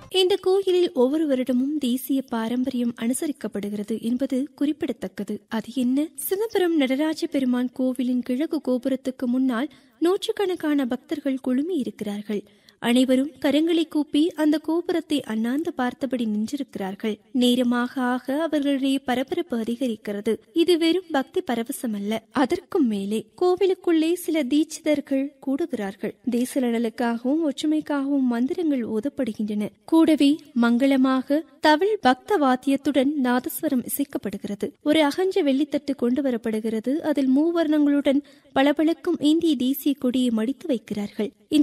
இந்த கோயிலில் ஒவ்வொரு வருடமும் தேசிய பாரம்பரியம் அனுசரிக்கப்படுகிறது என்பது குறிப்பிடத்தக்கது அது என்ன சிதம்பரம் நடராஜ பெருமான் கோவிலின் கிழக்கு கோபுரத்துக்கு முன்னால் நூற்றுக்கணக்கான பக்தர்கள் குழுமி இருக்கிறார்கள் அனைவரும் கரங்களை கூப்பி அந்த கோபுரத்தை அண்ணாந்து பார்த்தபடி நின்றிருக்கிறார்கள் நேரமாக ஆக அவர்களுடைய பரபரப்பு அதிகரிக்கிறது இது வெறும் பக்தி பரவசம் அல்ல அதற்கும் மேலே கோவிலுக்குள்ளே சில தீட்சிதர்கள் கூடுகிறார்கள் தேச நலனுக்காகவும் ஒற்றுமைக்காகவும் மந்திரங்கள் ஓதப்படுகின்றன கூடவே மங்களமாக தவில் பக்த வாத்தியத்துடன் நாதஸ்வரம் இசைக்கப்படுகிறது ஒரு அகஞ்ச வெள்ளித்தட்டு கொண்டு வரப்படுகிறது அதில் மூவர்ணங்களுடன் பளபளக்கும் இந்திய தேசிய கொடியை மடித்து வைக்கிறார்கள்